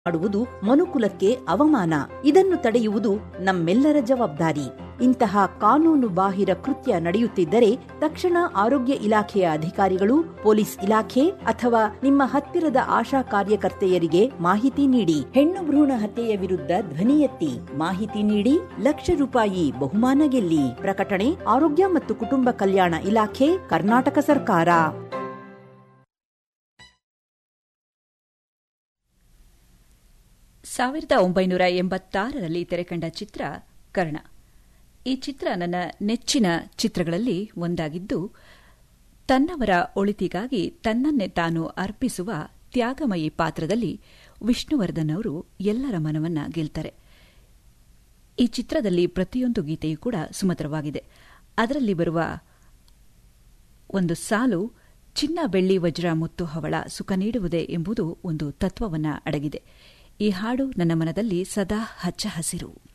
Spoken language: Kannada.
ಮಾಡುವುದು ಮನುಕುಲಕ್ಕೆ ಅವಮಾನ ಇದನ್ನು ತಡೆಯುವುದು ನಮ್ಮೆಲ್ಲರ ಜವಾಬ್ದಾರಿ ಇಂತಹ ಕಾನೂನು ಬಾಹಿರ ಕೃತ್ಯ ನಡೆಯುತ್ತಿದ್ದರೆ ತಕ್ಷಣ ಆರೋಗ್ಯ ಇಲಾಖೆಯ ಅಧಿಕಾರಿಗಳು ಪೊಲೀಸ್ ಇಲಾಖೆ ಅಥವಾ ನಿಮ್ಮ ಹತ್ತಿರದ ಆಶಾ ಕಾರ್ಯಕರ್ತೆಯರಿಗೆ ಮಾಹಿತಿ ನೀಡಿ ಹೆಣ್ಣು ಭ್ರೂಣ ಹತ್ಯೆಯ ವಿರುದ್ಧ ಧ್ವನಿ ಎತ್ತಿ ಮಾಹಿತಿ ನೀಡಿ ಲಕ್ಷ ರೂಪಾಯಿ ಬಹುಮಾನ ಗೆಲ್ಲಿ ಪ್ರಕಟಣೆ ಆರೋಗ್ಯ ಮತ್ತು ಕುಟುಂಬ ಕಲ್ಯಾಣ ಇಲಾಖೆ ಕರ್ನಾಟಕ ಸರ್ಕಾರ ಸಾವಿರದ ಒಂಬೈನೂರ ಎಂಬತ್ತಾರರಲ್ಲಿ ತೆರೆಕಂಡ ಚಿತ್ರ ಕರ್ಣ ಈ ಚಿತ್ರ ನನ್ನ ನೆಚ್ಚಿನ ಚಿತ್ರಗಳಲ್ಲಿ ಒಂದಾಗಿದ್ದು ತನ್ನವರ ಒಳಿತಿಗಾಗಿ ತನ್ನನ್ನೇ ತಾನು ಅರ್ಪಿಸುವ ತ್ಯಾಗಮಯಿ ಪಾತ್ರದಲ್ಲಿ ವಿಷ್ಣುವರ್ಧನ್ ಅವರು ಎಲ್ಲರ ಮನವನ್ನ ಗೆಲ್ತಾರೆ ಈ ಚಿತ್ರದಲ್ಲಿ ಪ್ರತಿಯೊಂದು ಗೀತೆಯೂ ಕೂಡ ಸುಮಧುರವಾಗಿದೆ ಅದರಲ್ಲಿ ಬರುವ ಒಂದು ಸಾಲು ಚಿನ್ನ ಬೆಳ್ಳಿ ವಜ್ರ ಮುತ್ತು ಹವಳ ಸುಖ ನೀಡುವುದೇ ಎಂಬುದು ಒಂದು ತತ್ವವನ್ನ ಅಡಗಿದೆ ಈ ಹಾಡು ನನ್ನ ಮನದಲ್ಲಿ ಸದಾ ಹಚ್ಚ ಹಸಿರು